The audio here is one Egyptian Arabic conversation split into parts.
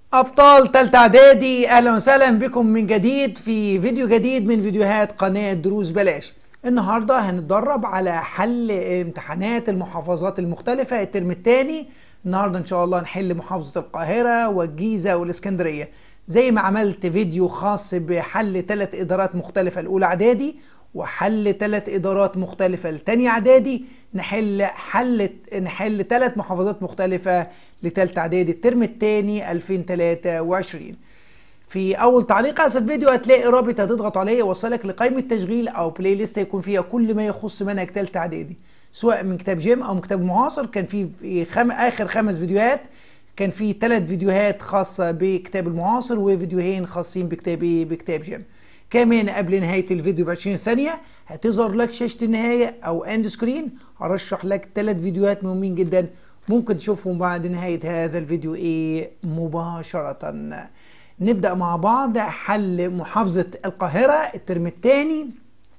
أبطال تالتة إعدادي أهلا وسهلا بكم من جديد في فيديو جديد من فيديوهات قناة دروس بلاش النهاردة هنتدرب على حل امتحانات المحافظات المختلفة الترم الثاني النهاردة إن شاء الله نحل محافظة القاهرة والجيزة والإسكندرية زي ما عملت فيديو خاص بحل ثلاث إدارات مختلفة الأولى إعدادي وحل ثلاث إدارات مختلفة لتانية إعدادي نحل حل نحل ثلاث محافظات مختلفة لتالتة إعدادي الترم الثاني 2023 في أول تعليق على الفيديو هتلاقي رابط هتضغط عليه يوصلك لقائمة تشغيل أو بلاي ليست يكون فيها كل ما يخص منهج تالتة إعدادي سواء من كتاب جيم أو من كتاب معاصر كان في في خم... آخر خمس فيديوهات كان في ثلاث فيديوهات خاصة بكتاب المعاصر وفيديوهين خاصين بكتاب بكتاب جيم كمان قبل نهاية الفيديو ب 20 ثانية هتظهر لك شاشة النهاية أو اند سكرين هرشح لك ثلاث فيديوهات مهمين جدا ممكن تشوفهم بعد نهاية هذا الفيديو إيه مباشرة نبدأ مع بعض حل محافظة القاهرة الترم الثاني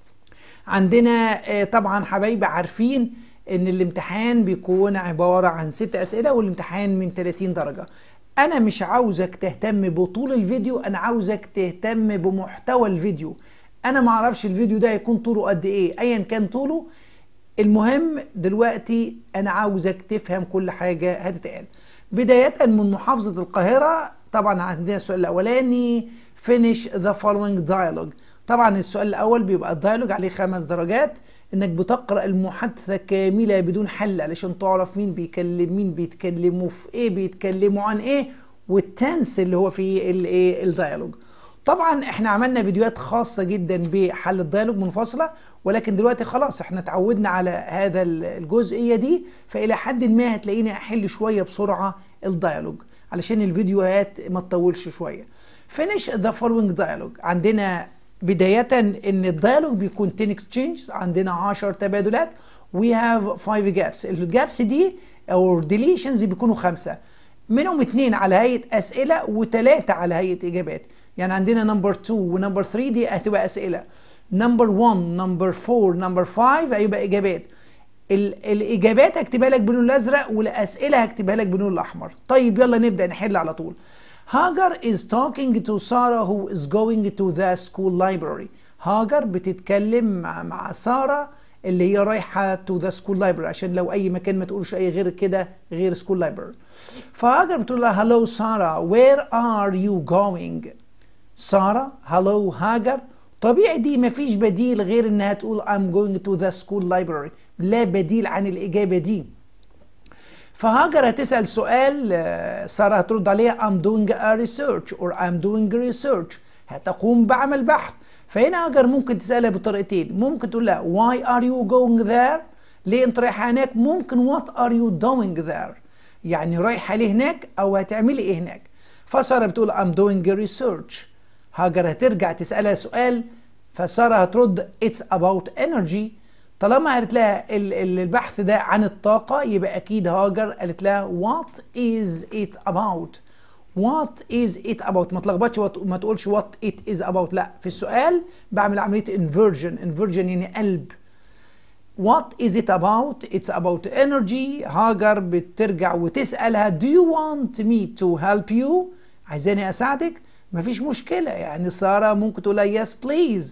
عندنا طبعا حبايبي عارفين ان الامتحان بيكون عبارة عن ست اسئلة والامتحان من 30 درجة انا مش عاوزك تهتم بطول الفيديو انا عاوزك تهتم بمحتوى الفيديو انا معرفش الفيديو ده هيكون طوله قد ايه ايا كان طوله المهم دلوقتي انا عاوزك تفهم كل حاجة هتتقال بداية من محافظة القاهرة طبعا عندنا السؤال الاولاني finish the following dialogue طبعا السؤال الاول بيبقى الدايلوج عليه خمس درجات انك بتقرا المحادثه كامله بدون حل علشان تعرف مين بيكلم مين بيتكلموا في ايه بيتكلموا عن ايه والتنس اللي هو في الايه الدايلوج طبعا احنا عملنا فيديوهات خاصه جدا بحل الدايلوج منفصله ولكن دلوقتي خلاص احنا اتعودنا على هذا الجزئيه دي فالى حد ما هتلاقيني احل شويه بسرعه الدايلوج علشان الفيديوهات ما تطولش شويه finish the following dialogue عندنا بداية ان الديالوج بيكون 10 exchanges عندنا 10 تبادلات we have 5 gaps الجابس دي او deletions بيكونوا خمسة منهم اثنين على هيئة اسئلة وثلاثة على هيئة اجابات يعني عندنا نمبر 2 ونمبر 3 دي هتبقى اسئلة نمبر 1 نمبر 4 نمبر 5 هيبقى اجابات الاجابات هكتبها لك باللون الازرق والاسئله هكتبها لك باللون الاحمر طيب يلا نبدا نحل على طول هاجر is talking to Sarah who is going to the school library. هاجر بتتكلم مع, مع سارة اللي هي رايحة to the school library عشان لو أي مكان ما تقولش أي غير كده غير school library. فهاجر بتقول لها hello سارة where are you going؟ سارة hello هاجر طبيعي دي مفيش بديل غير إنها تقول I'm going to the school library. لا بديل عن الإجابة دي. فهاجر هتسأل سؤال سارة هترد عليها I'm doing a research or I'm doing research هتقوم بعمل بحث فهنا هاجر ممكن تسألها بطريقتين ممكن تقول لها why are you going there ليه انت رايحة هناك ممكن what are you doing there يعني رايحة ليه هناك او هتعملي ايه هناك فسارة بتقول I'm doing a research هاجر هترجع تسألها سؤال فسارة هترد it's about energy طالما قالت لها البحث ده عن الطاقة يبقى أكيد هاجر قالت لها what is it about what is it about ما تلخبطش ما تقولش what it is about لا في السؤال بعمل عملية inversion inversion يعني قلب what is it about it's about energy هاجر بترجع وتسألها do you want me to help you عايزاني أساعدك مفيش مشكلة يعني سارة ممكن تقول لها yes please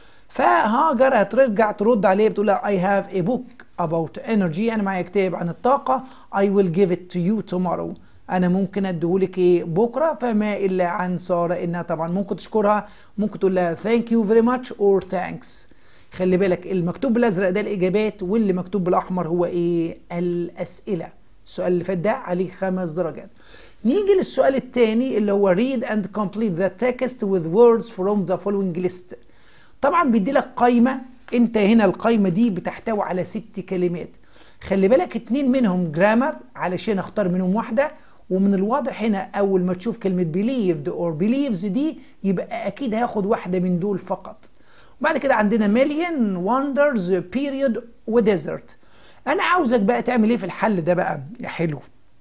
فهاجر هترجع ترد عليه بتقول لها I have a book about energy أنا معايا كتاب عن الطاقة I will give it to you tomorrow أنا ممكن أديهولك إيه بكرة فما إلا عن سارة إنها طبعا ممكن تشكرها ممكن تقول لها thank you very much or thanks خلي بالك المكتوب بالأزرق ده الإجابات واللي مكتوب بالأحمر هو إيه الأسئلة السؤال اللي فات ده عليه خمس درجات نيجي للسؤال الثاني اللي هو read and complete the text with words from the following list طبعا بيدي لك قايمه انت هنا القايمه دي بتحتوي على ست كلمات خلي بالك اتنين منهم جرامر علشان اختار منهم واحده ومن الواضح هنا اول ما تشوف كلمه believed or believes دي يبقى اكيد هياخد واحده من دول فقط وبعد كده عندنا million wonders period وديزرت انا عاوزك بقى تعمل ايه في الحل ده بقى يا حلو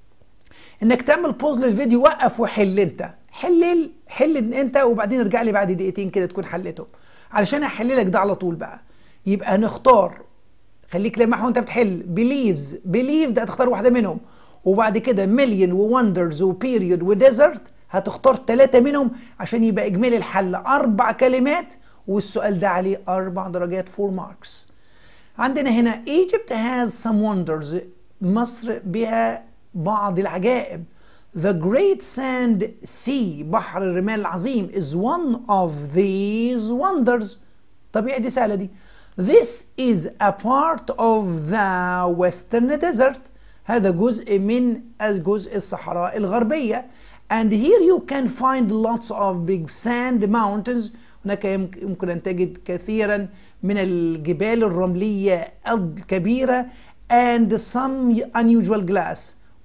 انك تعمل بوز للفيديو وقف وحل انت حل حل انت وبعدين ارجع لي بعد دقيقتين كده تكون حلته علشان احل لك ده على طول بقى يبقى نختار خليك لمح وانت بتحل believes believe ده هتختار واحده منهم وبعد كده مليون ووندرز وبيريود وديزرت هتختار ثلاثة منهم عشان يبقى إجمالي الحل أربع كلمات والسؤال ده عليه أربع درجات 4 ماركس عندنا هنا Egypt has some wonders مصر بها بعض العجائب The Great Sand Sea بحر الرمال العظيم is one of these wonders طبيعي دي سهلة دي This is a part of the Western Desert هذا جزء من جزء الصحراء الغربية and here you can find lots of big sand mountains هناك يمكن أن تجد كثيرا من الجبال الرملية الكبيرة and some unusual glass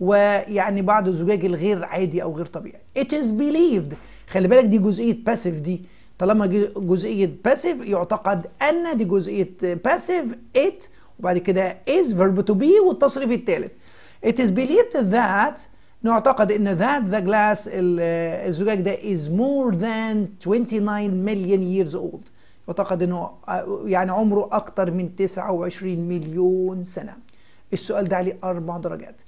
ويعني بعض الزجاج الغير عادي أو غير طبيعي it is believed خلي بالك دي جزئية passive دي طالما جزئية passive يعتقد أن دي جزئية passive it وبعد كده is verb to be والتصريف الثالث it is believed that نعتقد ان that the glass الزجاج ده is more than 29 million years old يعتقد انه يعني عمره اكتر من 29 مليون سنة السؤال ده عليه اربع درجات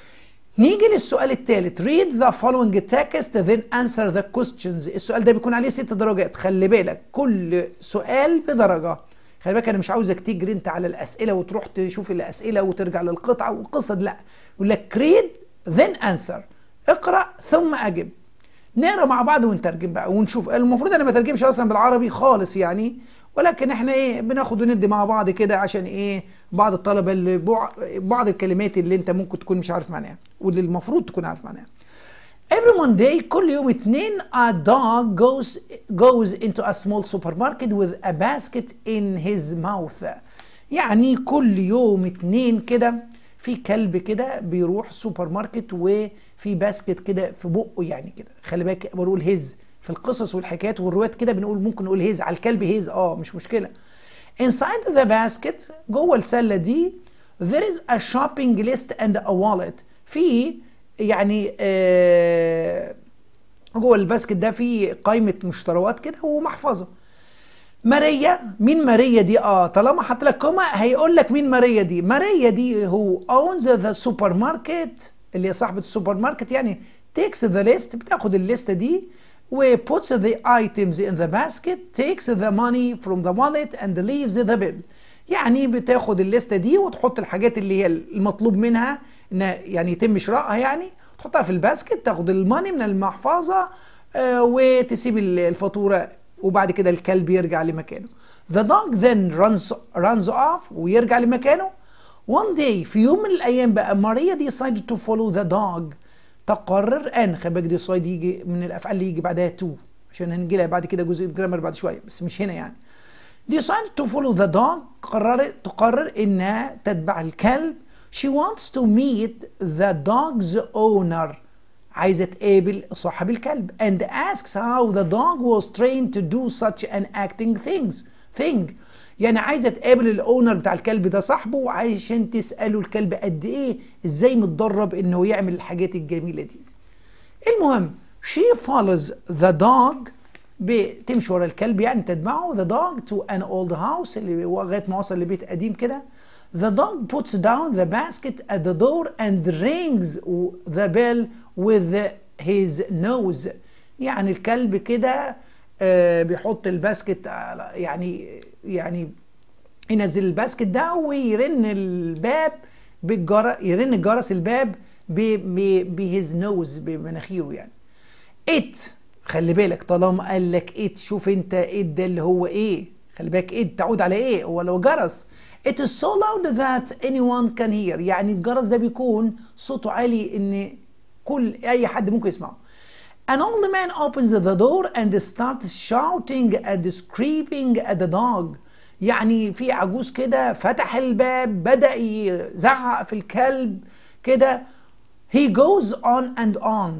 نيجي للسؤال الثالث read the following text then answer the questions السؤال ده بيكون عليه ست درجات خلي بالك كل سؤال بدرجة خلي بالك انا مش عاوزك تجري انت على الاسئله وتروح تشوف الاسئله وترجع للقطعه والقصه لا يقول لك read then answer اقرا ثم اجب نقرا مع بعض ونترجم بقى ونشوف المفروض انا ما ترجمش اصلا بالعربي خالص يعني ولكن احنا ايه بناخد وندي مع بعض كده عشان ايه بعض الطلبه اللي بعض الكلمات اللي انت ممكن تكون مش عارف معناها واللي المفروض تكون عارف معناها Every Monday كل يوم اثنين a dog goes goes into a small supermarket with a basket in his mouth يعني كل يوم اثنين كده في كلب كده بيروح سوبر ماركت وفي باسكت كده في بقه يعني كده خلي بالك بقول هز في القصص والحكايات والروايات كده بنقول ممكن نقول هيز على الكلب هيز اه مش مشكله inside the basket جوه السله دي there is a shopping list and a wallet في يعني آه جوه الباسكت ده في قائمه مشتريات كده ومحفظه ماريا مين ماريا دي اه طالما حط لك كوما هيقول لك مين ماريا دي ماريا دي هو اونز ذا سوبر ماركت اللي هي صاحبه السوبر ماركت يعني تيكس ذا ليست بتاخد الليسته دي و puts the items in the basket takes the money from the wallet and leaves the bill يعني بتاخد الليسته دي وتحط الحاجات اللي هي المطلوب منها ان يعني يتم شرائها يعني تحطها في الباسكت تاخد الماني من المحفظه آه وتسيب الفاتوره وبعد كده الكلب يرجع لمكانه The dog then runs runs off ويرجع لمكانه One day في يوم من الأيام بقى ماريا decided to follow the dog تقرر أن خلي بالك decide يجي من الأفعال اللي يجي بعدها to عشان هنجي لها بعد كده جزء جرامر بعد شوية بس مش هنا يعني decided to follow the dog قررت تقرر إنها تتبع الكلب she wants to meet the dog's owner عايزة تقابل صاحب الكلب and asks how the dog was trained to do such an acting things thing يعني عايزة تقابل الاونر بتاع الكلب ده صاحبه وعشان تسأله الكلب قد ايه ازاي متدرب انه يعمل الحاجات الجميلة دي المهم she follows the dog بتمشي ورا الكلب يعني تتبعه the dog to an old house اللي هو لغايه ما وصل لبيت قديم كده The dog puts down the basket at the door and rings the bell with his nose يعني الكلب كده آه بيحط الباسكت يعني يعني ينزل الباسكت ده ويرن الباب بالجرس يرن الجرس الباب بهيز نوز بمناخيره يعني ات خلي بالك طالما قال لك ات شوف انت ات ده اللي هو ايه خلي بالك ات تعود على ايه هو لو جرس It is so loud that anyone can hear يعني الجرس ده بيكون صوته عالي ان كل اي حد ممكن يسمعه An old man opens the door and starts shouting and screaming at the dog يعني في عجوز كده فتح الباب بدأ يزعق في الكلب كده He goes on and on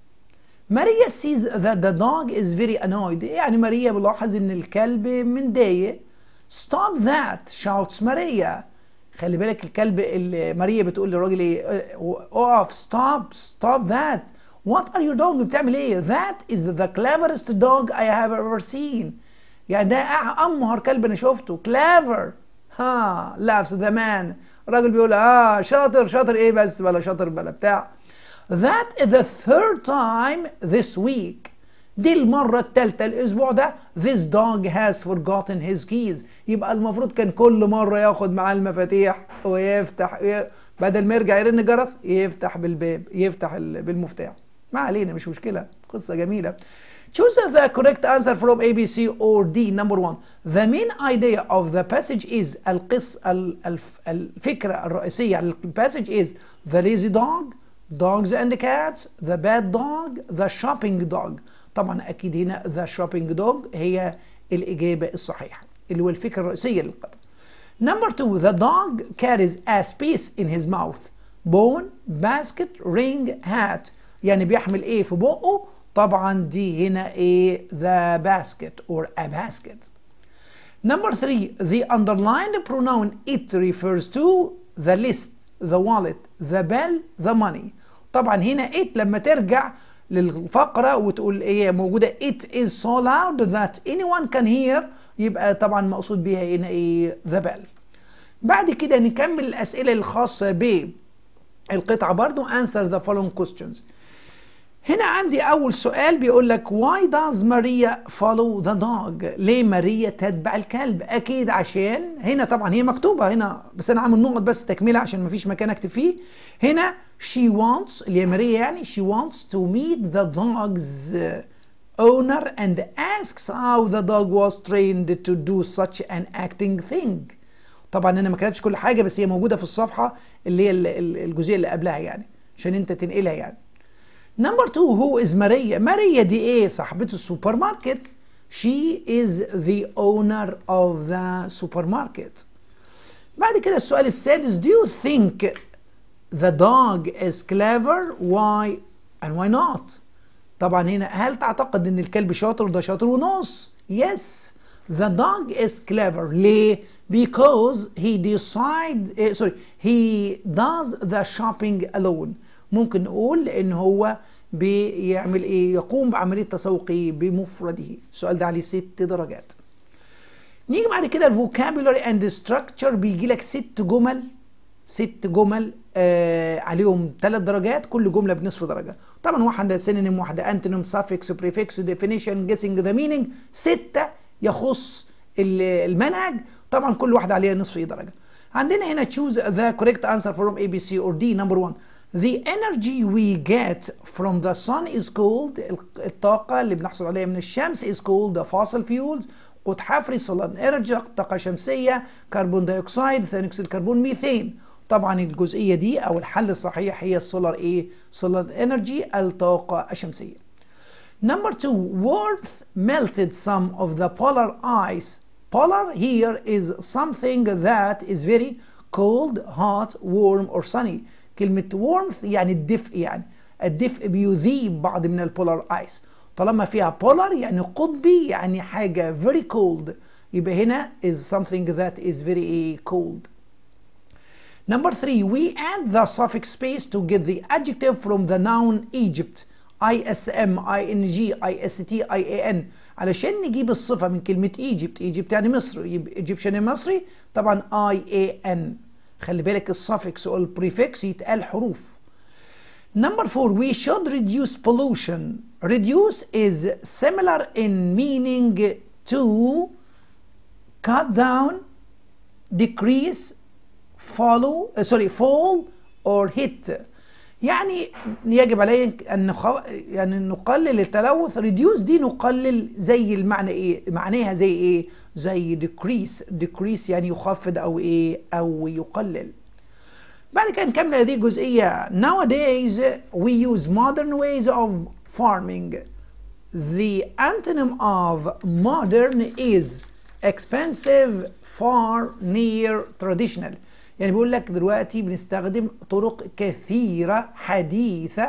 Maria sees that the dog is very annoyed يعني ماريا بلاحظ ان الكلب متضايق Stop that shouts ماريا خلي بالك الكلب اللي ماريا بتقول للراجل ايه اقف stop stop that what are you doing بتعمل ايه that is the cleverest dog I have ever seen يعني ده امهر كلب انا شفته clever ها laughs the man الراجل بيقول اه شاطر شاطر ايه بس ولا شاطر بلا بتاع That is the third time this week. دي المرة الثالثة الأسبوع ده This dog has forgotten his keys يبقى المفروض كان كل مرة ياخد معاه المفاتيح ويفتح بدل ما يرجع يرن جرس يفتح بالباب يفتح بالمفتاح ما علينا مش مشكلة قصة جميلة Choose the correct answer from A, B, C or D. Number one. The main idea of the passage is القص الفكرة الرئيسية على passage is the lazy dog, dogs and cats, the bad dog, the shopping dog. طبعا أكيد هنا the shopping dog هي الإجابة الصحيحة اللي هو الفكرة الرئيسية للقطع. Number two. The dog carries a space in his mouth. Bone, basket, ring, hat. يعني بيحمل إيه في بقه طبعا دي هنا ايه the basket or a basket number three the underlined pronoun it refers to the list the wallet the bell the money طبعا هنا it لما ترجع للفقرة وتقول ايه موجودة it is so loud that anyone can hear يبقى طبعا مقصود بيها هنا ايه the bell بعد كده نكمل الأسئلة الخاصة بالقطعة برضو answer the following questions هنا عندي أول سؤال بيقول لك why does Maria follow the dog؟ ليه ماريا تتبع الكلب؟ أكيد عشان هنا طبعا هي مكتوبة هنا بس أنا عامل نقط بس تكملة عشان مفيش مكان أكتب فيه. هنا she wants اللي هي ماريا يعني she wants to meet the dog's owner and asks how the dog was trained to do such an acting thing. طبعا أنا ما كتبتش كل حاجة بس هي موجودة في الصفحة اللي هي الجزئية اللي قبلها يعني عشان أنت تنقلها يعني. نمبر 2 هو از ماريا ماريا دي ايه صاحبة السوبر ماركت she is the owner of the supermarket بعد كده السؤال السادس do you think the dog is clever why and why not طبعا هنا هل تعتقد ان الكلب شاطر ده شاطر ونص yes the dog is clever ليه because he decide uh, sorry he does the shopping alone ممكن نقول ان هو بيعمل ايه يقوم بعمليه تسوقي بمفرده السؤال ده عليه ست درجات نيجي بعد كده الفوكابولاري اند ستراكشر بيجي لك ست جمل ست جمل آه عليهم ثلاث درجات كل جمله بنصف درجه طبعا واحده سينونيم واحده انتونيم سافكس بريفكس ديفينيشن جيسنج ذا مينينج سته يخص المنهج طبعا كل واحده عليها نصف درجه عندنا هنا choose the correct answer from A B C or D number one The energy we get from the sun is called الطاقة اللي بنحصل عليها من الشمس is called the fossil fuels قوت حفري solar energy طاقة شمسية كربون دايوكسيد ثاني أكسيد الكربون ميثين طبعا الجزئية دي أو الحل الصحيح هي السولار إيه؟ solar energy الطاقة الشمسية. Number two, warmth melted some of the polar ice. Polar here is something that is very cold, hot, warm or sunny. كلمة warmth يعني الدفء يعني الدفء بيذيب بعض من البولار ايس طالما فيها polar يعني قطبي يعني حاجة very cold يبقى هنا is something that is very cold Number three, we add the suffix space to get the adjective from the noun Egypt. ISM, ING, IST, IAN علشان نجيب الصفة من كلمة Egypt. Egypt يعني مصر. يبقى Egyptian مصري طبعا IAN. خلي بالك السفكس او البريفكس يتقال حروف Number four, we should reduce pollution. Reduce is similar in meaning to cut down, decrease, follow, uh, sorry, fall or hit. يعني يجب علينا ان نخ... يعني نقلل التلوث ريديوس دي نقلل زي المعنى ايه معناها زي ايه زي decrease decrease يعني يخفض او ايه او يقلل بعد كده نكمل هذه الجزئية nowadays we use modern ways of farming the antonym of modern is expensive far near traditional يعني بيقول لك دلوقتي بنستخدم طرق كثيرة حديثة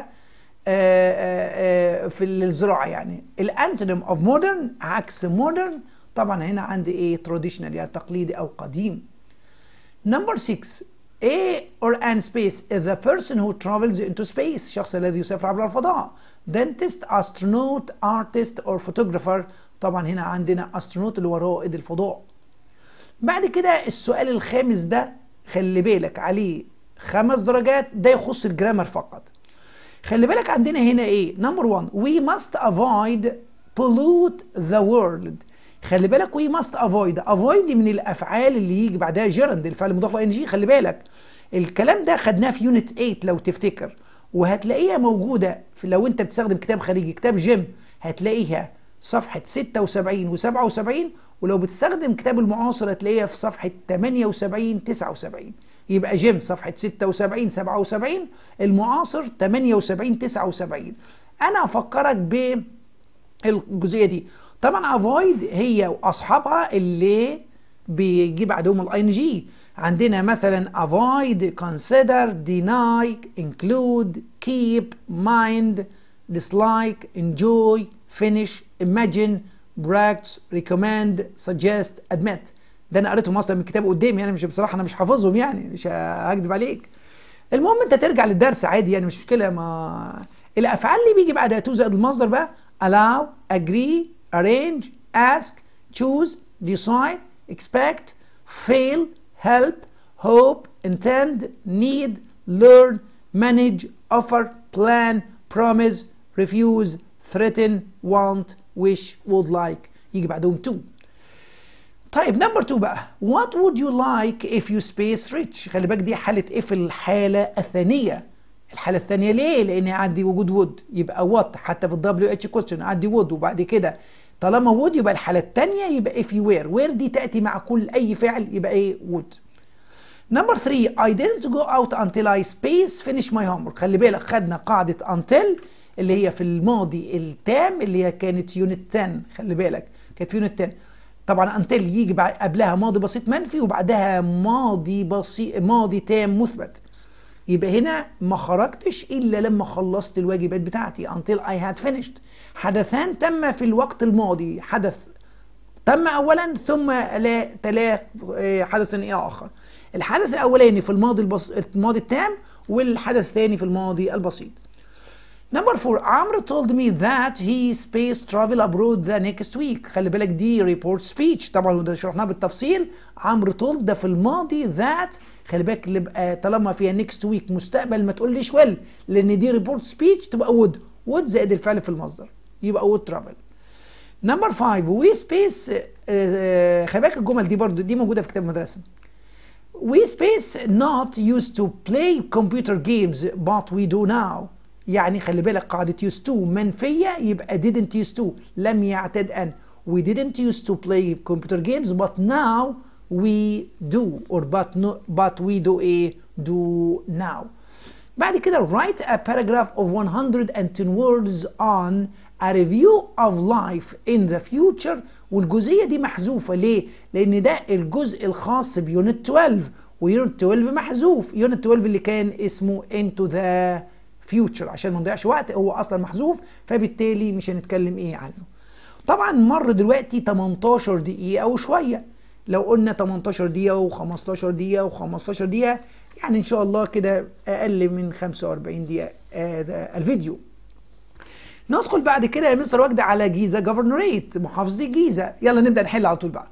في الزراعة يعني الانتونيم اوف مودرن عكس مودرن طبعا هنا عندي ايه traditional يعني تقليدي او قديم number 6 A or an space is the person who travels into space الشخص الذي يسافر عبر الفضاء dentist astronaut artist or photographer طبعا هنا عندنا astronaut اللي هو رائد الفضاء بعد كده السؤال الخامس ده خلي بالك عليه خمس درجات ده يخص الجرامر فقط خلي بالك عندنا هنا ايه نمبر 1 we must avoid pollute the world خلي بالك we must avoid avoid من الافعال اللي يجي بعدها جيرند الفعل المضاف ان جي خلي بالك الكلام ده خدناه في يونت 8 لو تفتكر وهتلاقيها موجوده في لو انت بتستخدم كتاب خارجي كتاب جيم هتلاقيها صفحه 76 و77 ولو بتستخدم كتاب المعاصر هتلاقيها في صفحه 78 79 يبقى جيم صفحه 76 77 المعاصر 78 79 انا هفكرك بالجزئيه دي طبعا افويد هي واصحابها اللي بيجي بعدهم الاي ان جي عندنا مثلا avoid consider deny include keep mind dislike enjoy finish imagine practice recommend suggest admit ده انا قريتهم اصلا من الكتاب قدامي يعني مش بصراحه انا مش حافظهم يعني مش هكذب عليك المهم انت ترجع للدرس عادي يعني مش مشكله ما الافعال اللي بيجي بعدها تو زائد المصدر بقى allow agree arrange ask choose decide expect fail help hope intend need learn manage offer plan promise refuse threaten want wish would like يجي بعدهم to طيب نمبر 2 بقى what would you like if you space rich خلي بالك دي حالة ايه في الحالة الثانية الحالة الثانية ليه؟ لأن عندي وجود would يبقى what حتى في الدبليو اتش كويستشن عندي would وبعد كده طالما would يبقى الحالة الثانية يبقى if you were where دي تأتي مع كل أي فعل يبقى ايه would نمبر 3 I didn't go out until I space finish my homework خلي بالك خدنا قاعدة until اللي هي في الماضي التام اللي هي كانت يونت 10 خلي بالك كانت في يونت 10 طبعا until يجي بعد قبلها ماضي بسيط منفي وبعدها ماضي بسيط ماضي تام مثبت يبقى هنا ما خرجتش الا لما خلصت الواجبات بتاعتي until I had finished حدثان تم في الوقت الماضي حدث تم اولا ثم لا تلاه حدث اخر الحدث الاولاني في الماضي البص... الماضي التام والحدث الثاني في الماضي البسيط نمبر 4 عمرو told me that he space travel abroad the next week خلي بالك دي ريبورت سبيتش طبعا وده شرحناه بالتفصيل عمرو told ده في الماضي that خلي بالك اللي بقى طالما فيها next week مستقبل ما تقوليش ويل لان دي ريبورت سبيتش تبقى would would زائد الفعل في المصدر يبقى would travel نمبر 5 وي سبيس خلي بالك الجمل دي برضو دي موجوده في كتاب المدرسه We space not used to play computer games but we do now يعني خلي بالك قاعدة used to منفية يبقى didn't used to لم يعتد أن we didn't used to play computer games but now we do or but, no, but we do a do now بعد كده write a paragraph of 110 words on a review of life in the future والجزئيه دي محذوفه ليه؟ لان ده الجزء الخاص بيونت 12 ويونت 12 محذوف يونت 12 اللي كان اسمه into the future عشان ما نضيعش وقت هو اصلا محذوف فبالتالي مش هنتكلم ايه عنه. طبعا مر دلوقتي 18 دقيقه وشويه لو قلنا 18 دقيقه و15 دقيقه و15 دقيقه يعني ان شاء الله كده اقل من 45 دقيقه هذا الفيديو. ندخل بعد كده يا مستر وجدي على جيزه جفرنوريت محافظه الجيزه يلا نبدا نحل على طول بقى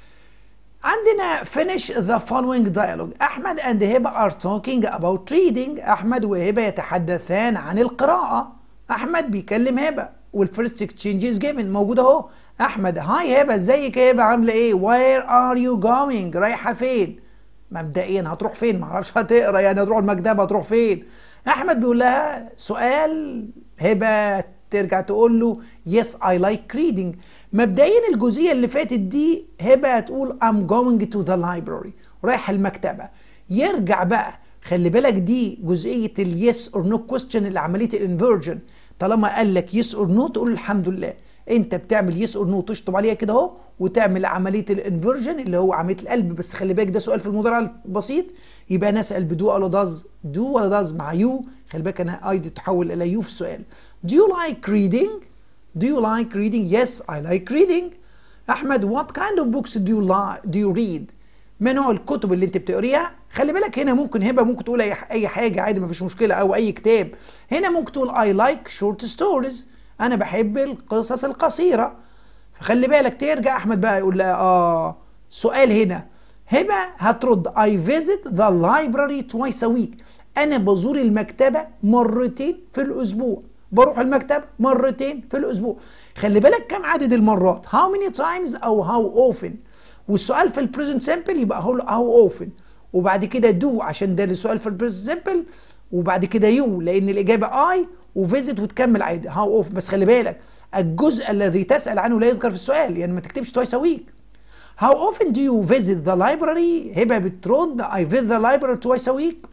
عندنا finish the following dialogue أحمد and هبة are talking about reading أحمد وهبة يتحدثان عن القراءة أحمد بيكلم هبة والفيرست exchange is given موجود أهو أحمد هاي هبة ازيك يا هبة عاملة إيه where are you going رايحة فين مبدئيا هتروح فين معرفش هتقرا يعني هتروح المكتبة هتروح فين أحمد بيقول لها سؤال هبة ترجع تقول له yes I like reading مبدئيا الجزئية اللي فاتت دي هبة هتقول I'm going to the library رايح المكتبة يرجع بقى خلي بالك دي جزئية اليس اور نو كويستشن اللي عملية الانفيرجن طالما قال لك يس اور نو تقول الحمد لله انت بتعمل يس اور نو تشطب عليها كده اهو وتعمل عمليه الانفرجن اللي هو عمليه القلب بس خلي بالك ده سؤال في المضارع البسيط يبقى نسال بدو ولا داز دو ولا داز مع يو خلي بالك انا اي دي تحول الى يو في السؤال Do you like reading? Do you like reading? Yes, I like reading. أحمد what kind of books do you like do you read? ما نوع الكتب اللي أنت بتقريها؟ خلي بالك هنا ممكن هبة ممكن تقول أي أي حاجة عادي مفيش مشكلة أو أي كتاب. هنا ممكن تقول I like short stories. أنا بحب القصص القصيرة. فخلي بالك ترجع أحمد بقى يقول لها آه سؤال هنا هبة هترد I visit the library twice a week. انا بزور المكتبه مرتين في الاسبوع بروح المكتب مرتين في الاسبوع خلي بالك كم عدد المرات how many times او how often والسؤال في البريزنت سمبل يبقى how often وبعد كده do عشان ده السؤال في البريزنت سمبل وبعد كده يو لان الاجابه اي وفيزيت وتكمل عادي هاو اوف بس خلي بالك الجزء الذي تسال عنه لا يذكر في السؤال يعني ما تكتبش توايس ويك How often do you visit the library؟ هبه بترد I visit the library twice a week.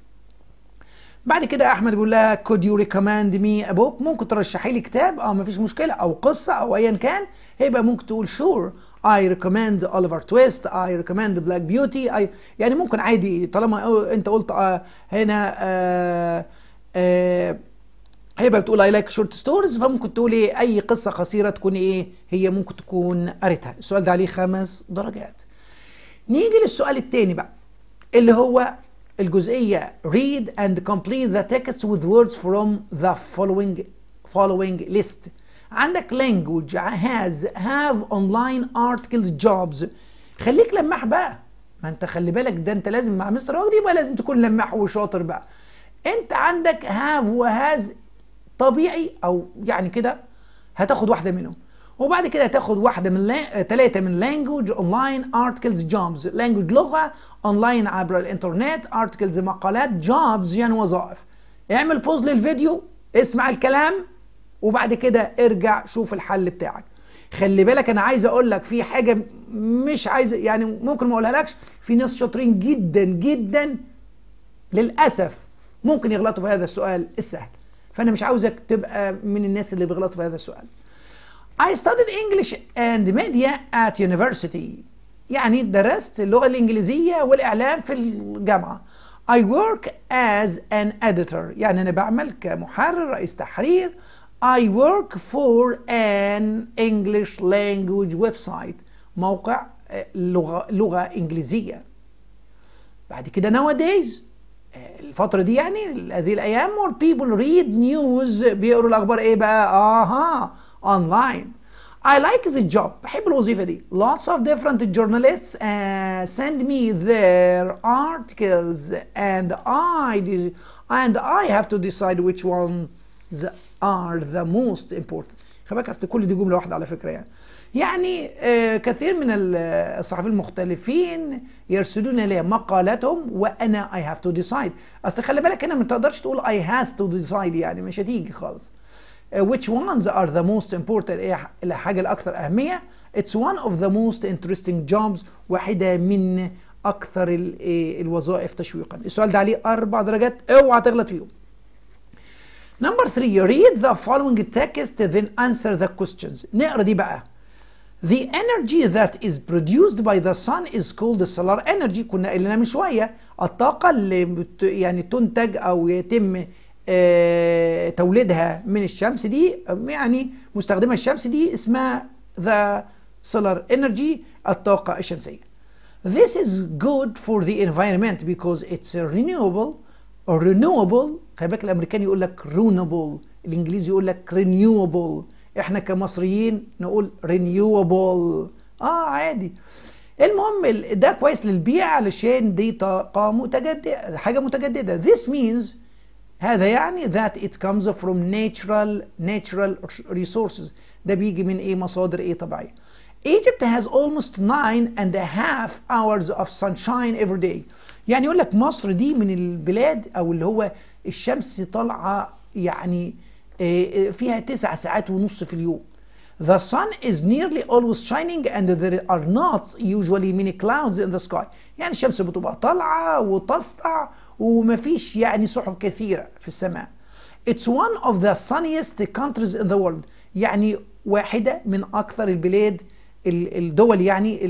بعد كده احمد بيقول لها could you recommend me a book؟ ممكن ترشحي لي كتاب اه مفيش مشكله او قصه او ايا كان هيبقى ممكن تقول sure I recommend Oliver Twist I recommend Black Beauty I يعني ممكن عادي طالما انت قلت آه هنا آه آه هيبقى بتقول اي لايك شورت ستوريز فممكن تقول ايه اي قصه قصيره تكون ايه هي ممكن تكون قريتها السؤال ده عليه خمس درجات نيجي للسؤال الثاني بقى اللي هو الجزئيه read and complete the text with words from the following following list عندك language has have online articles jobs خليك لماح بقى ما انت خلي بالك ده انت لازم مع مستر وجدي يبقى لازم تكون لماح وشاطر بقى انت عندك have وهاز طبيعي او يعني كده هتاخد واحده منهم وبعد كده هتاخد واحده من ثلاثه من لانجوج اونلاين ارتكلز جوبز لانجوج لغه اونلاين عبر الانترنت ارتكلز مقالات جوبز يعني وظائف اعمل بوز للفيديو اسمع الكلام وبعد كده ارجع شوف الحل بتاعك خلي بالك انا عايز اقول لك في حاجه مش عايز يعني ممكن ما اقولها لكش في ناس شاطرين جدا جدا للاسف ممكن يغلطوا في هذا السؤال السهل فانا مش عاوزك تبقى من الناس اللي بيغلطوا في هذا السؤال I studied English and media at university يعني درست اللغة الإنجليزية والإعلام في الجامعة I work as an editor يعني أنا بعمل كمحرر رئيس تحرير I work for an English language website موقع لغة لغة إنجليزية بعد كده nowadays الفترة دي يعني هذه الأيام more people read news بيقروا الأخبار إيه بقى؟ آها online I like the job بحب الوظيفة دي lots of different journalists uh, send me their articles and I and I have to decide which ones are the most important خلي بالك اصل كل دي جمله واحده على فكره يعني يعني آه كثير من الصحفيين المختلفين يرسلون لي مقالاتهم وانا I have to decide اصل خلي بالك هنا ما تقدرش تقول I has to decide يعني مش هتيجي خالص uh, which ones are the most important ايه الحاجه الاكثر اهميه it's one of the most interesting jobs واحده من اكثر الوظائف تشويقا السؤال ده عليه اربع درجات اوعى تغلط فيهم Number three, read the following text then answer the questions. نقرا دي بقى. The energy that is produced by the sun is called solar energy. كنا قايلينها من شوية. الطاقة اللي بت يعني تنتج أو يتم آه توليدها من الشمس دي يعني مستخدمة الشمس دي اسمها the solar energy الطاقة الشمسية. This is good for the environment because it's renewable renewable خلي بالك الامريكان يقول لك renewable الانجليزي يقول لك renewable احنا كمصريين نقول renewable اه عادي المهم ده كويس للبيئة علشان دي طاقة متجددة حاجة متجددة this means هذا يعني that it comes from natural natural resources ده بيجي من ايه مصادر ايه طبيعية Egypt has almost nine and a half hours of sunshine every day يعني يقول لك مصر دي من البلاد او اللي هو الشمس طالعه يعني فيها تسع ساعات ونص في اليوم. The sun is nearly always shining and there are not usually many clouds in the sky. يعني الشمس بتبقى طالعه وتسطع ومفيش يعني سحب كثيره في السماء. It's one of the sunniest countries in the world. يعني واحده من اكثر البلاد الدول يعني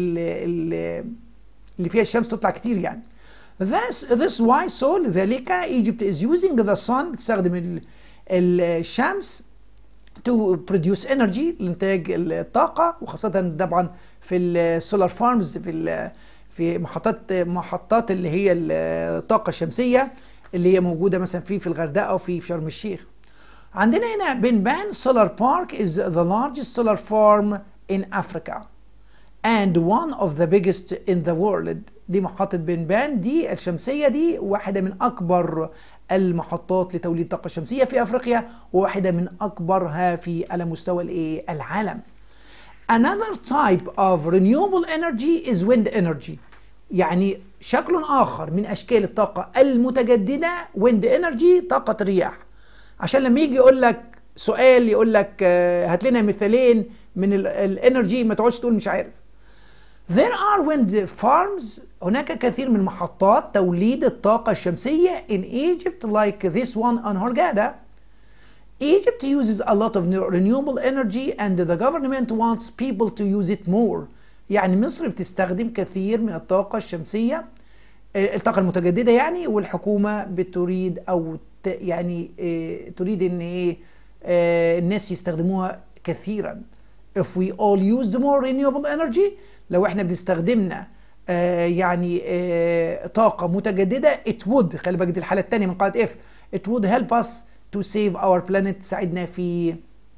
اللي فيها الشمس تطلع كتير يعني. This, this why so لذلك Egypt is using the sun بتستخدم الشمس to produce energy لإنتاج الطاقة وخاصة طبعا في السولار فارمز في في محطات محطات اللي هي الطاقة الشمسية اللي هي موجودة مثلا في في الغردقة وفي في شرم الشيخ. عندنا هنا بنبان سولار بارك is the largest solar farm in Africa and one of the biggest in the world دي محطة بنبان دي الشمسية دي واحدة من أكبر المحطات لتوليد الطاقة الشمسية في أفريقيا وواحدة من أكبرها في على مستوى الإيه العالم. Another type of renewable energy is wind energy. يعني شكل آخر من أشكال الطاقة المتجددة wind energy طاقة الرياح. عشان لما يجي يقول لك سؤال يقول لك آه، هات لنا مثالين من الانرجي ما تقعدش تقول مش عارف. There are wind farms هناك كثير من محطات توليد الطاقة الشمسية in Egypt like this one on Hurghada. Egypt uses a lot of renewable energy and the government wants people to use it more. يعني مصر بتستخدم كثير من الطاقة الشمسية الطاقة المتجددة يعني والحكومة بتريد أو يعني تريد إن إيه الناس يستخدموها كثيرا. If we all used more renewable energy لو احنا بنستخدمنا آه يعني آه طاقة متجددة it would خلي بالك دي الحالة الثانية من قاعدة اف it would help us to save our planet تساعدنا في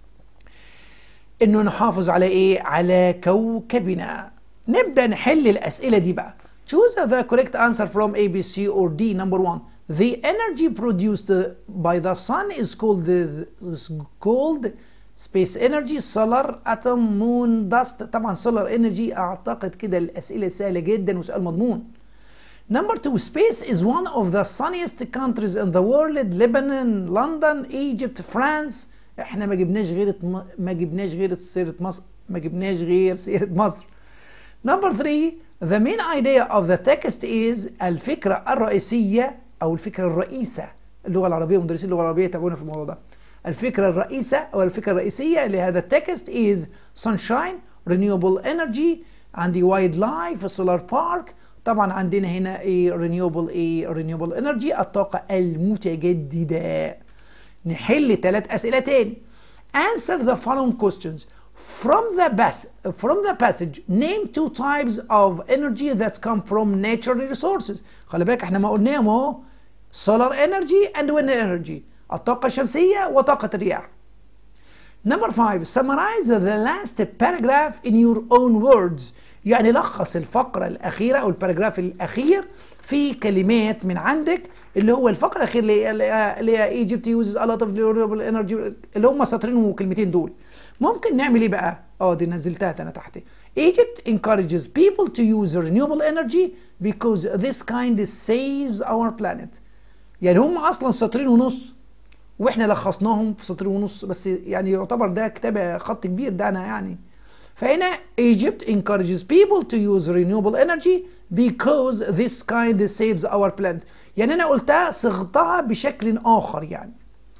انه نحافظ على ايه على كوكبنا نبدأ نحل الأسئلة دي بقى choose the correct answer from A B C or D number one the energy produced by the sun is called is called سبيس انرجي سولار اتوم مون داست طبعا سولار انرجي اعتقد كده الاسئله سهله جدا وسؤال مضمون Number two, space is one of the sunniest countries in the world. Lebanon, London, Egypt, France. احنا ما جبناش غير ما جبناش غير سيرة مصر ما جبناش غير سيرة مصر. Number three, the main idea of the text is الفكرة الرئيسية أو الفكرة الرئيسة. اللغة العربية مدرسين اللغة العربية تابعونا في الموضوع ده. الفكرة الرئيسة أو الفكرة الرئيسية لهذا التكست is sunshine renewable energy عندي وايد لايف solar park طبعا عندنا هنا ايه renewable ايه renewable energy الطاقة المتجددة نحل ثلاث أسئلة تاني answer the following questions from the bas from the passage name two types of energy that come from natural resources خلي بالك احنا ما قلناهم اهو solar energy and wind energy الطاقة الشمسية وطاقة الرياح. Number five, summarize the last paragraph in your own words. يعني لخص الفقرة الأخيرة أو الباراجراف الأخير في كلمات من عندك اللي هو الفقرة الأخيرة اللي هي Egypt uses a lot of renewable energy اللي هم سطرين وكلمتين دول. ممكن نعمل إيه بقى؟ أه دي نزلتها أنا تحت. Egypt encourages people to use renewable energy because this kind saves our planet. يعني هم أصلا سطرين ونص واحنا لخصناهم في سطر ونص بس يعني يعتبر ده كتاب خط كبير ده انا يعني فهنا Egypt encourages people to use renewable energy because this kind saves our planet يعني انا قلتها صغتها بشكل اخر يعني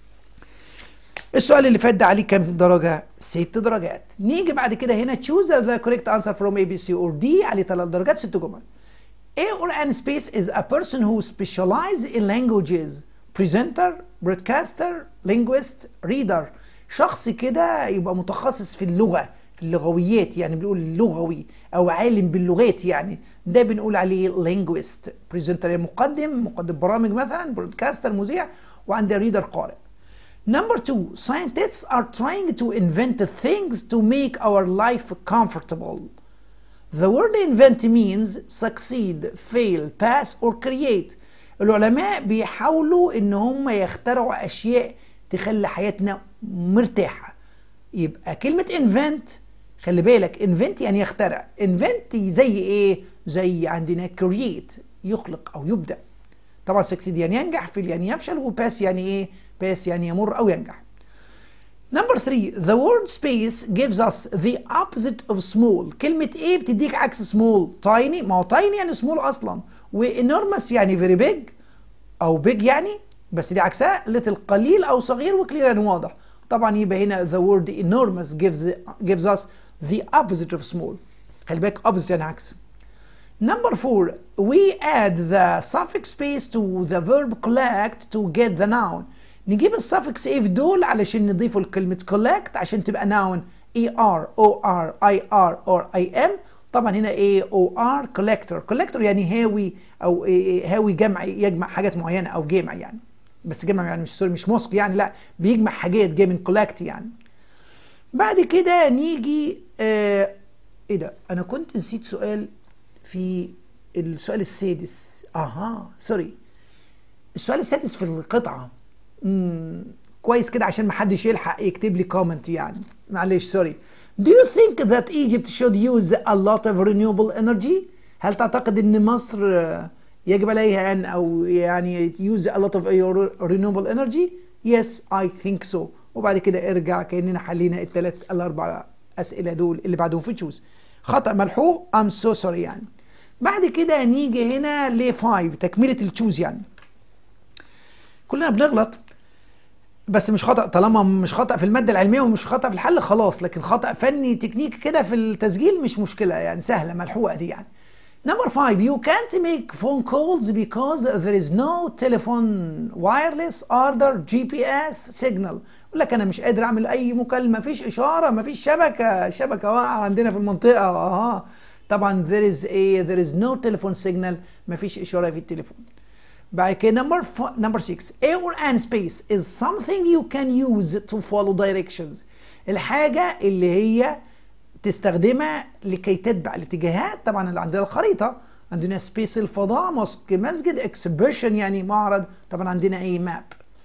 السؤال اللي فات ده عليه كام درجة؟ ست درجات. نيجي بعد كده هنا choose the correct answer from A, B, C or D عليه ثلاث درجات ست جمل. A or an space is a person who specializes in languages بريزنتر برودكاستر لينجويست ريدر شخص كده يبقى متخصص في اللغه في اللغويات يعني بنقول اللغوي او عالم باللغات يعني ده بنقول عليه لينجويست بريزنتر مقدم مقدم برامج مثلا برودكاستر مذيع وعندي ريدر قارئ Number two, scientists are trying to invent things to make our life comfortable. The word invent means succeed, fail, pass, or create. العلماء بيحاولوا ان هم يخترعوا اشياء تخلي حياتنا مرتاحه يبقى كلمه انفنت خلي بالك انفنت يعني يخترع انفنت زي ايه زي عندنا كرييت يخلق او يبدا طبعا سكسيد يعني ينجح في يعني يفشل وباس يعني ايه باس يعني يمر او ينجح Number three, the word space gives us the opposite of small. كلمة ايه بتديك عكس small. tiny ما هو tiny يعني small أصلا. وانورمس يعني فيري بيج او big يعني بس دي عكسها little قليل او صغير وكلير يعني واضح طبعا يبقى هنا the word enormous gives gives us the opposite of small خلي بالك opposite يعني عكس Number four, we add the suffix space to the verb collect to get the noun. نجيب السفكس ايه في دول علشان نضيفه لكلمة collect عشان تبقى noun E R O R I R or I M طبعا هنا ايه او ار كولكتور كولكتور يعني هاوي او هاوي جمع يجمع حاجات معينه او جمع يعني بس جمع يعني مش سوري مش موسك يعني لا بيجمع حاجات جاي من كولكت يعني بعد كده نيجي آه ايه ده انا كنت نسيت سؤال في السؤال السادس اها سوري السؤال السادس في القطعه مم. كويس كده عشان ما حدش يلحق يكتب لي كومنت يعني معلش سوري Do you think that Egypt should use a lot of renewable energy؟ هل تعتقد ان مصر يجب عليها ان او يعني use a lot of renewable energy؟ Yes, I think so. وبعد كده ارجع كاننا حلينا الثلاث الاربع اسئله دول اللي بعدهم في تشوز. خطا ملحوق I'm so sorry يعني. بعد كده نيجي هنا ل 5 تكمله التشوز يعني. كلنا بنغلط بس مش خطا طالما مش خطا في الماده العلميه ومش خطا في الحل خلاص لكن خطا فني تكنيك كده في التسجيل مش مشكله يعني سهله ملحوقه دي يعني Number five, you can't make phone calls because there is no telephone wireless order GPS signal. يقول لك انا مش قادر اعمل اي مكالمه مفيش اشاره مفيش شبكه شبكه واقعه عندنا في المنطقه اها طبعا there is a there is no telephone signal مفيش اشاره في التليفون. بعد كده number number 6 air and space is something you can use to follow directions الحاجة اللي هي تستخدمها لكي تتبع الاتجاهات طبعا اللي عندنا الخريطة عندنا سبيس الفضاء مسك مسجد اكسبيشن يعني معرض طبعا عندنا اي ماب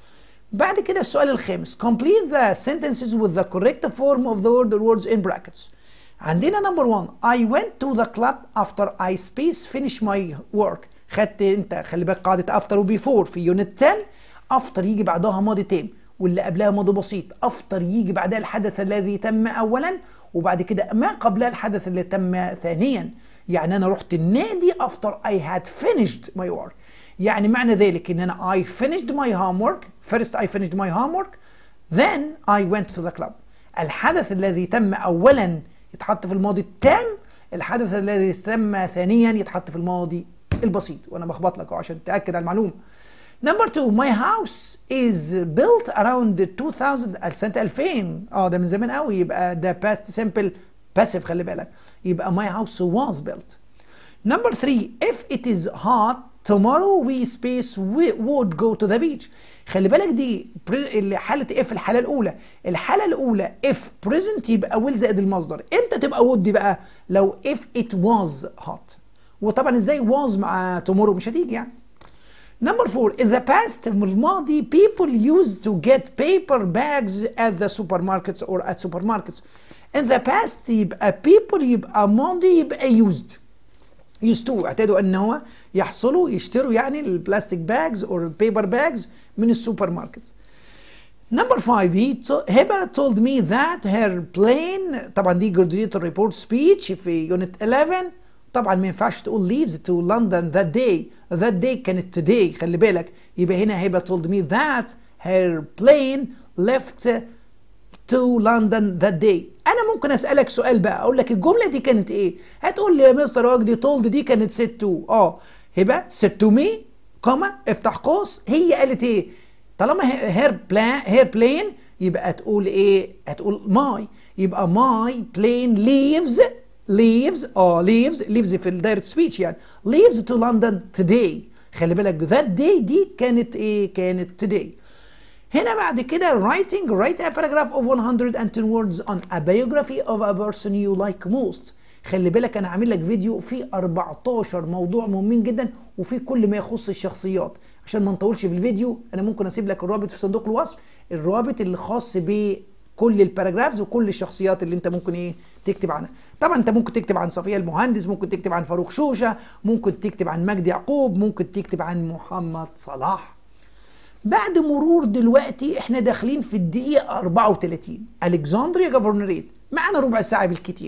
بعد كده السؤال الخامس complete the sentences with the correct form of the word or words in brackets عندنا number one I went to the club after I space finish my work خدت انت خلي بالك قاعده افتر وبيفور في يونت 10 افتر يجي بعدها ماضي تام واللي قبلها ماضي بسيط افتر يجي بعدها الحدث الذي تم اولا وبعد كده ما قبلها الحدث اللي تم ثانيا يعني انا رحت النادي افتر اي هاد finished my work يعني معنى ذلك ان انا I finished my homework first I finished my homework then I went to the club الحدث الذي تم اولا يتحط في الماضي التام الحدث الذي تم ثانيا يتحط في الماضي البسيط وانا بخبط لك عشان تاكد على المعلومه نمبر 2 my house is built around 2000 سنه 2000 اه ده من زمان قوي يبقى ده past simple passive خلي بالك يبقى my house was built number 3 if it is hot tomorrow we space we would go to the beach خلي بالك دي حالة if الحالة الأولى الحالة الأولى if present يبقى will زائد المصدر امتى تبقى would دي بقى لو if it was hot وطبعا ازاي was مع tomorrow مش هتيجي يعني Number four, in the past في الماضي people used to get paper bags at the supermarkets or at supermarkets. In the past يبقى people يبقى ماضي يبقى used. used to اعتادوا ان هو يحصلوا يشتروا يعني البلاستيك bags or paper bags من السوبر ماركتس. Number five, he to, Heba told me that her plane طبعا دي graduate report speech في unit 11 طبعا ما ينفعش تقول leaves to London that day that day كانت today خلي بالك يبقى هنا هبه told me that her plane left to London that day انا ممكن اسالك سؤال بقى اقول لك الجمله دي كانت ايه هتقول لي يا مستر وجدي told دي كانت said to اه هبه said to me كوما افتح قوس هي قالت ايه طالما her plan her plane يبقى هتقول ايه هتقول my يبقى my plane leaves leaves اه leaves leaves في الدايركت سبيتش يعني leaves to London today خلي بالك that day دي كانت ايه كانت today هنا بعد كده writing write a paragraph of 110 words on a biography of a person you like most خلي بالك انا عامل لك فيديو فيه 14 موضوع مهمين جدا وفيه كل ما يخص الشخصيات عشان ما نطولش في الفيديو انا ممكن اسيب لك الرابط في صندوق الوصف الرابط اللي خاص بكل الباراجرافز وكل الشخصيات اللي انت ممكن ايه تكتب عنها طبعا انت ممكن تكتب عن صفيه المهندس ممكن تكتب عن فاروق شوشه ممكن تكتب عن مجدي يعقوب ممكن تكتب عن محمد صلاح بعد مرور دلوقتي احنا داخلين في الدقيقه 34 الكسندريا جفرنريت معانا ربع ساعه بالكتير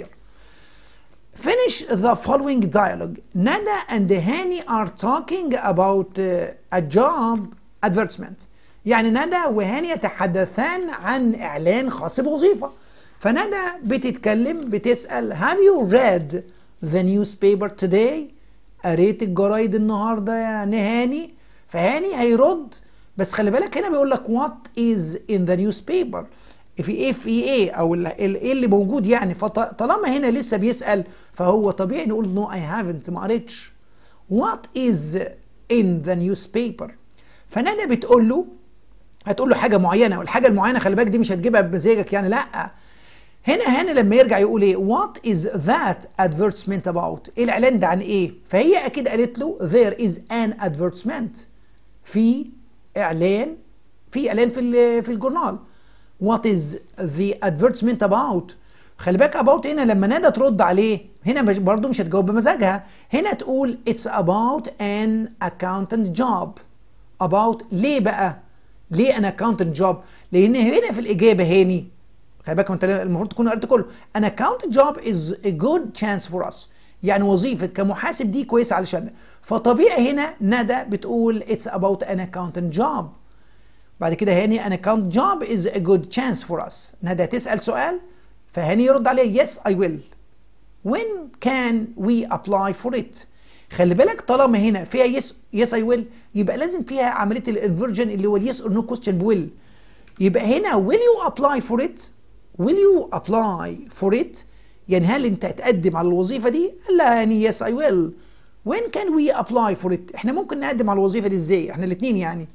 Finish the following dialogue. Nada and Hani are talking about uh, a job advertisement. يعني ندى وهاني يتحدثان عن إعلان خاص بوظيفة. فندى بتتكلم بتسأل Have you read the newspaper today؟ قريت الجرايد النهارده يا نهاني؟ فهاني هيرد بس خلي بالك هنا بيقول لك what is in the newspaper في اف اي ايه او ايه اللي موجود يعني فطالما هنا لسه بيسال فهو طبيعي نقول نو اي هافنت ما قريتش what is in the newspaper فندى بتقول له هتقول له حاجه معينه والحاجه المعينه خلي بالك دي مش هتجيبها بمزاجك يعني لا هنا هاني لما يرجع يقول ايه what is that advertisement about ايه الاعلان ده عن ايه فهي اكيد قالت له there is an advertisement في اعلان في اعلان في في الجورنال what is the advertisement about خلي بالك about هنا لما ندى ترد عليه هنا برضو مش هتجاوب بمزاجها هنا تقول it's about an accountant job about ليه بقى ليه an accountant job لان هنا في الاجابه هاني خلي بالك انت المفروض تكون قريت كله an accountant job is a good chance for us يعني وظيفه كمحاسب دي كويسه علشان فطبيعي هنا ندى بتقول it's about an accountant job بعد كده هاني an account job is a good chance for us ندى تسال سؤال فهاني يرد عليه yes I will when can we apply for it خلي بالك طالما هنا فيها yes yes I will يبقى لازم فيها عمليه الانفرجن اللي هو yes or no question will يبقى هنا will you apply for it will you apply for it يعني هل انت هتقدم على الوظيفه دي لا يعني yes I will when can we apply for it احنا ممكن نقدم على الوظيفه دي ازاي احنا الاثنين يعني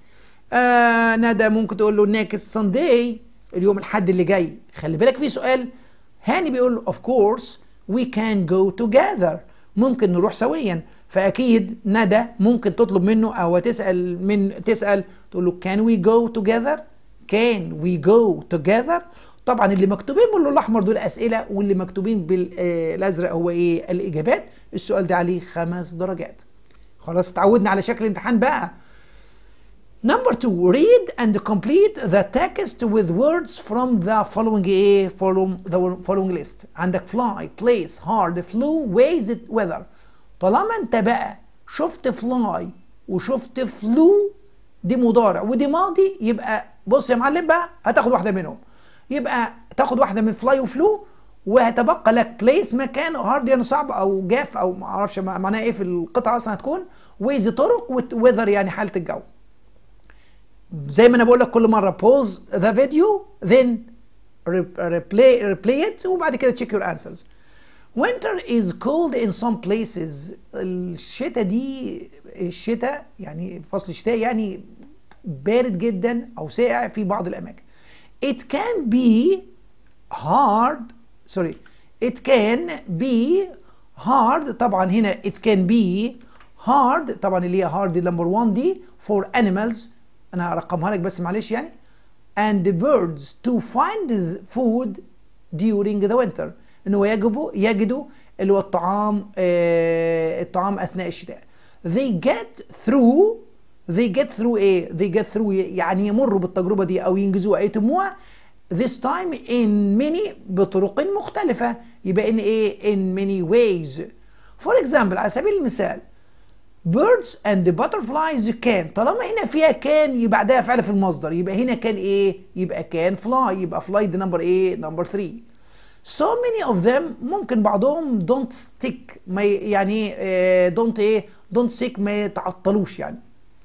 آه ندى ممكن تقول له next Sunday اليوم الحد اللي جاي خلي بالك في سؤال هاني بيقول له of course we can go together ممكن نروح سويا فاكيد ندى ممكن تطلب منه او تسال من تسال تقول له can we go together can we go together طبعا اللي مكتوبين باللون الاحمر دول اسئله واللي مكتوبين بالازرق هو ايه الاجابات السؤال ده عليه خمس درجات خلاص اتعودنا على شكل الامتحان بقى Number two, read and complete the text with words from the following A from the following list. عندك fly, place, hard, flew, ways, weather. طالما انت بقى شفت fly وشفت flew دي مضارع ودي ماضي يبقى بص يا معلم بقى هتاخد واحده منهم. يبقى تاخد واحده من فلاي وفلو وهيتبقى لك بليس مكان هارد يعني صعب او جاف او ما اعرفش معناها ايه في القطعه اصلا هتكون ويز طرق وذر يعني حاله الجو زي ما انا بقول لك كل مره بوز ذا فيديو then replay replay it وبعد كده check your answers winter is cold in some places الشتاء دي الشتاء يعني فصل الشتاء يعني بارد جدا او ساقع في بعض الاماكن it can be hard sorry it can be hard طبعا هنا it can be hard طبعا اللي هي hard number one دي for animals انا هرقمها لك بس معلش يعني and the birds to find food during the winter انه يجبوا يجدوا اللي هو الطعام آه الطعام اثناء الشتاء they get through they get through ايه they get through يعني يمروا بالتجربه دي او ينجزوها يتموها this time in many بطرق مختلفه يبقى ان ايه in many ways for example على سبيل المثال birds and butterflies can طالما هنا فيها كان يبقى بعدها فعل في المصدر يبقى هنا كان ايه يبقى كان fly يبقى fly دي نمبر ايه نمبر 3 so many of them ممكن بعضهم don't stick ما يعني ايه don't ايه don't stick ما يتعطلوش يعني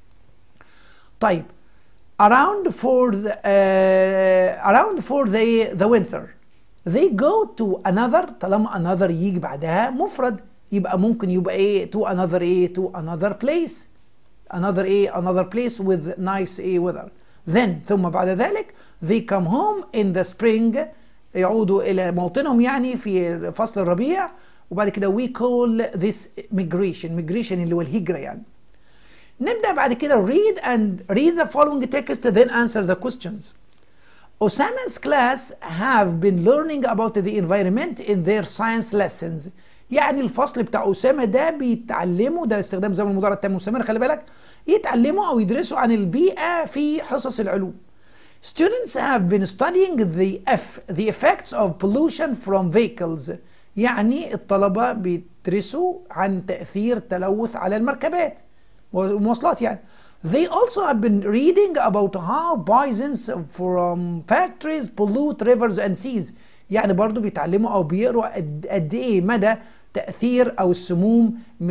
طيب around for the uh, around for the the winter they go to another طالما another يجي بعدها مفرد يبقى ممكن يبقى ايه to another ايه to another place another ايه another place with nice ايه weather then ثم بعد ذلك they come home in the spring يعودوا الى موطنهم يعني في فصل الربيع وبعد كده we call this migration migration اللي هو الهجرة يعني نبدأ بعد كده read and read the following text then answer the questions Osama's class have been learning about the environment in their science lessons يعني الفصل بتاع أسامة ده بيتعلموا ده استخدام زمن المضارع التام مستمر خلي بالك يتعلموا أو يدرسوا عن البيئة في حصص العلوم Students have been studying the F, the effects of pollution from vehicles يعني الطلبة بيدرسوا عن تأثير تلوث على المركبات والمواصلات يعني They also have been reading about how poisons from factories pollute rivers and seas يعني برضو بيتعلموا أو بيقروا قد إيه مدى تأثير أو السموم من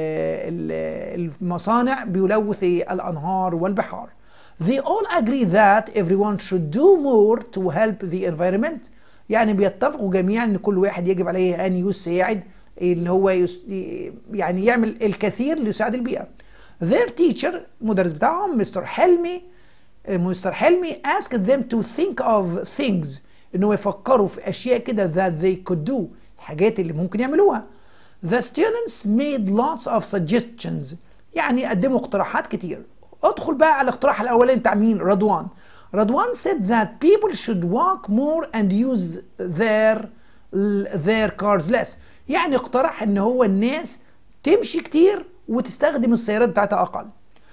المصانع بيلوث الأنهار والبحار They all agree that everyone should do more to help the environment يعني بيتفقوا جميعا ان كل واحد يجب عليه ان يساعد ان هو يعني يعمل الكثير ليساعد البيئه. Their teacher المدرس بتاعهم مستر حلمي مستر حلمي asked them to think of things انهم يفكروا في اشياء كده that they could do الحاجات اللي ممكن يعملوها The students made lots of suggestions يعني قدموا اقتراحات كتير ادخل بقى على الاقتراح الاولاني بتاع مين رضوان رضوان said that people should walk more and use their their cars less يعني اقترح ان هو الناس تمشي كتير وتستخدم السيارات بتاعتها اقل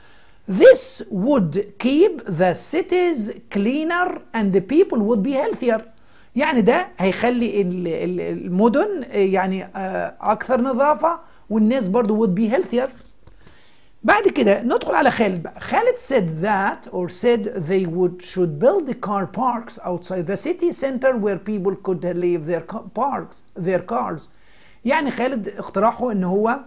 This would keep the cities cleaner and the people would be healthier يعني ده هيخلي المدن يعني اكثر نظافه والناس برضو would be healthier بعد كده ندخل على خالد بقى خالد said that or said they would should build the car parks outside the city center where people could leave their parks their cars يعني خالد اقتراحه ان هو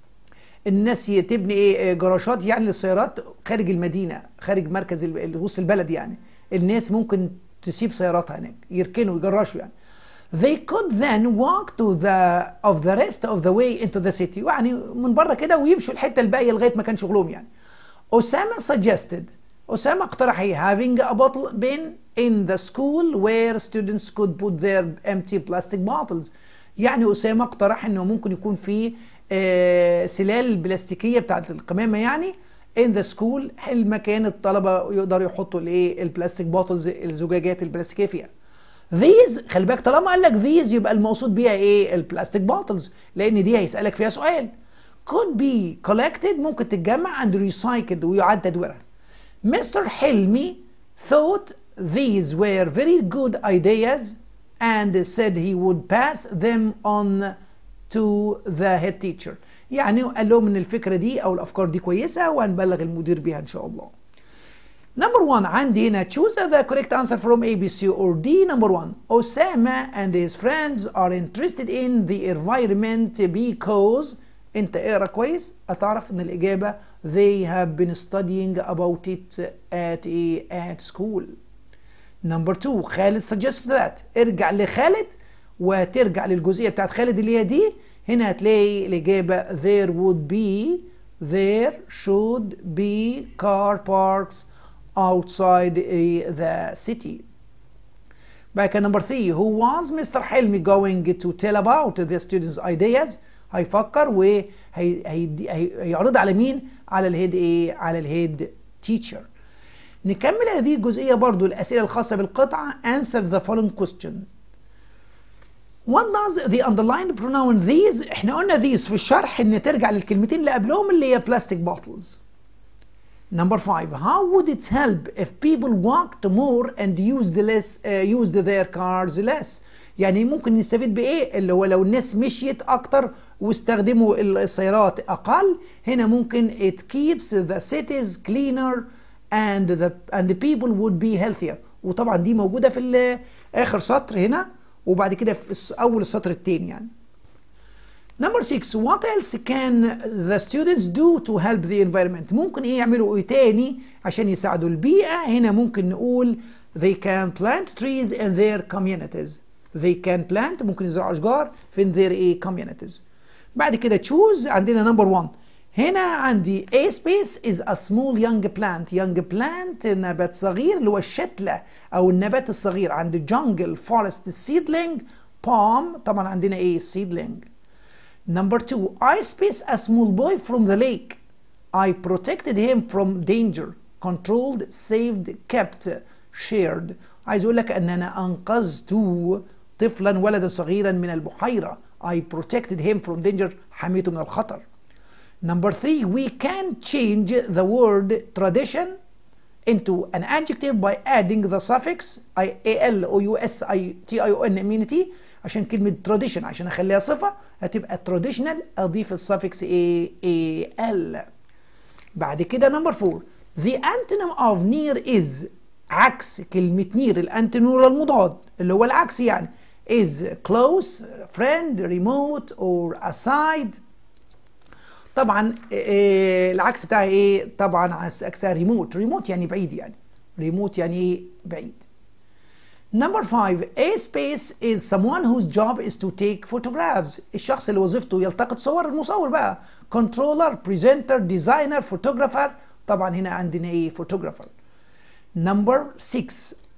الناس تبني ايه جراشات يعني للسيارات خارج المدينه خارج مركز وسط البلد يعني الناس ممكن تسيب سياراتها هناك يركنوا يجرشوا يعني they could then walk to the of the rest of the way into the city يعني من بره كده ويمشوا الحته الباقيه لغايه مكان شغلهم يعني أسامة suggested أسامة اقترح ايه having a bottle bin in the school where students could put their empty plastic bottles يعني أسامة اقترح انه ممكن يكون في آه سلال البلاستيكيه بتاعت القمامه يعني in the school المكان الطلبه يقدروا يحطوا الايه البلاستيك بوتلز الزجاجات البلاستيكيه فيها these خلي بالك طالما قال لك these يبقى المقصود بيها ايه البلاستيك بوتلز لان دي هيسالك فيها سؤال could be collected ممكن تتجمع and recycled ويعاد تدويرها مستر حلمي thought these were very good ideas and said he would pass them on to the head teacher يعني قال لهم ان الفكره دي او الافكار دي كويسه وهنبلغ المدير بيها ان شاء الله Number one عندي هنا choose the correct answer from A, B, C or D. Number one Osama and his friends are interested in the environment because انت اقرا كويس هتعرف ان الاجابه they have been studying about it at a at school. Number two خالد suggests that ارجع لخالد وترجع للجزئيه بتاعت خالد اللي هي دي هنا هتلاقي الإجابة there would be there should be car parks outside the city بعد كده number three who was Mr. حلمي going to tell about the students ideas هيفكر وهيعرض على مين على الهيد ايه على الهيد teacher نكمل هذه الجزئية برضو الأسئلة الخاصة بالقطعة answer the following questions What does the underlined pronoun these احنا قلنا these في الشرح ان ترجع للكلمتين اللي قبلهم اللي هي plastic bottles. Number five, how would it help if people walked more and used less uh, used their cars less؟ يعني ممكن نستفيد بايه؟ اللي هو لو الناس مشيت اكتر واستخدموا السيارات اقل هنا ممكن it keeps the cities cleaner and the and the people would be healthier وطبعا دي موجوده في اخر سطر هنا وبعد كده في اول السطر الثاني يعني Number six, what else can the students do to help the environment؟ ممكن ايه يعملوا ايه تاني عشان يساعدوا البيئة؟ هنا ممكن نقول they can plant trees in their communities. They can plant ممكن يزرعوا اشجار في their ايه communities. بعد كده choose عندنا number one. هنا عندي a space is a small young plant young plant نبات صغير اللي هو الشتلة أو النبات الصغير عند jungle forest seedling palm طبعا عندنا ايه seedling number two I space a small boy from the lake I protected him from danger controlled saved kept shared عايز اقول لك ان انا انقذت طفلا ولدا صغيرا من البحيرة I protected him from danger حميته من الخطر Number three, we can change the word tradition into an adjective by adding the suffix al o u s i t i o n immunity عشان كلمة tradition عشان أخليها صفة هتبقى traditional أضيف السفكس a a l بعد كده number four the antonym of near is عكس كلمة near الانتونور المضاد اللي هو العكس يعني is close friend remote or aside طبعا إيه العكس بتاعها ايه طبعا عكسها ريموت ريموت يعني بعيد يعني ريموت يعني ايه بعيد Number five, a space is someone whose job is to take photographs. الشخص اللي وظيفته يلتقط صور المصور بقى. Controller, presenter, designer, photographer. طبعا هنا عندنا ايه photographer. Number six,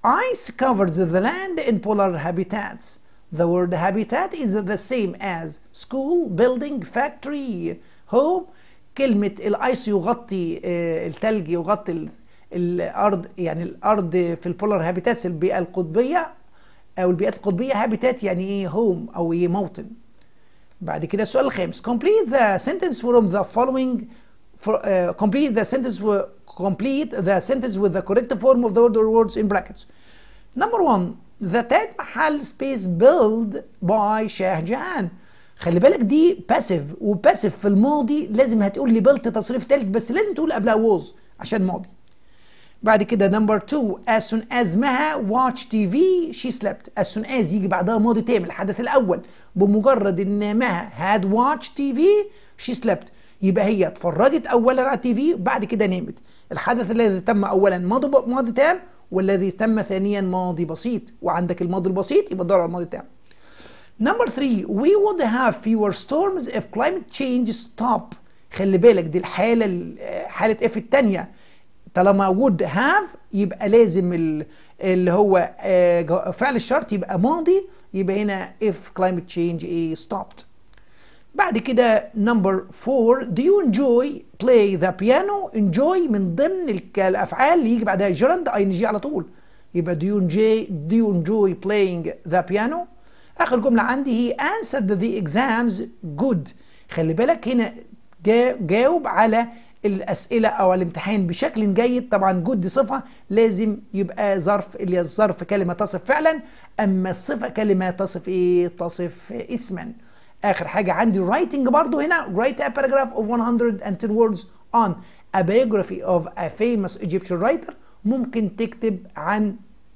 ice covers the land in polar habitats the word habitat is the same as school building factory home كلمة الايس يغطي آه، التلج يغطي ال- الارض يعني الارض في البولار هابيتاتس البيئة القطبية او البيئات القطبية هابيتات يعني ايه هوم او ايه موطن بعد كده السؤال الخامس complete the sentence from the following for, uh, complete the sentence for, complete the sentence with the correct form of the word or words in brackets number one the Taj Mahal space built by Shah Jahan خلي بالك دي باسيف وباسيف في الماضي لازم هتقول لي بلت تصريف تالت بس لازم تقول قبلها was عشان ماضي بعد كده نمبر 2 as soon as مها watch TV she slept as soon as يجي بعدها ماضي تام الحدث الاول بمجرد ان مها had watch TV she slept يبقى هي اتفرجت اولا على التي في بعد كده نامت الحدث الذي تم اولا ماضي ماضي تام والذي تم ثانيا ماضي بسيط وعندك الماضي البسيط يبقى تدور على الماضي التام Number three, we would have fewer storms if climate change stop. خلي بالك دي الحالة ال- حالة اف التانية طالما would have يبقى لازم ال- اللي هو آه، جو- فعل الشرط يبقى ماضي يبقى هنا if climate change is stopped. بعد كده number four do you enjoy play the piano enjoy من ضمن الك- الافعال اللي يجي بعدها gerund ing على طول يبقى do you enjoy do you enjoy playing the piano اخر جمله عندي هي answered the exams good خلي بالك هنا جا جاوب على الاسئله او الامتحان بشكل جيد طبعا جود دي صفه لازم يبقى ظرف اللي هي الظرف كلمه تصف فعلا اما الصفه كلمه تصف ايه تصف اسما اخر حاجه عندي writing برضو هنا write a paragraph of 110 words on a biography of a famous Egyptian writer ممكن تكتب عن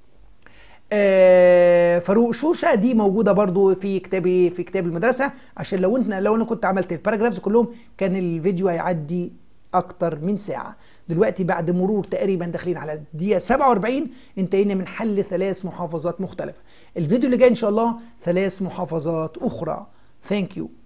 آه، فاروق شوشه دي موجوده برضو في كتابي في كتاب المدرسه عشان لو انت لو انا كنت عملت الباراجرافز كلهم كان الفيديو هيعدي اكتر من ساعه دلوقتي بعد مرور تقريبا داخلين على الدقيقه 47 انتهينا من حل ثلاث محافظات مختلفه الفيديو اللي جاي ان شاء الله ثلاث محافظات اخرى ثانك يو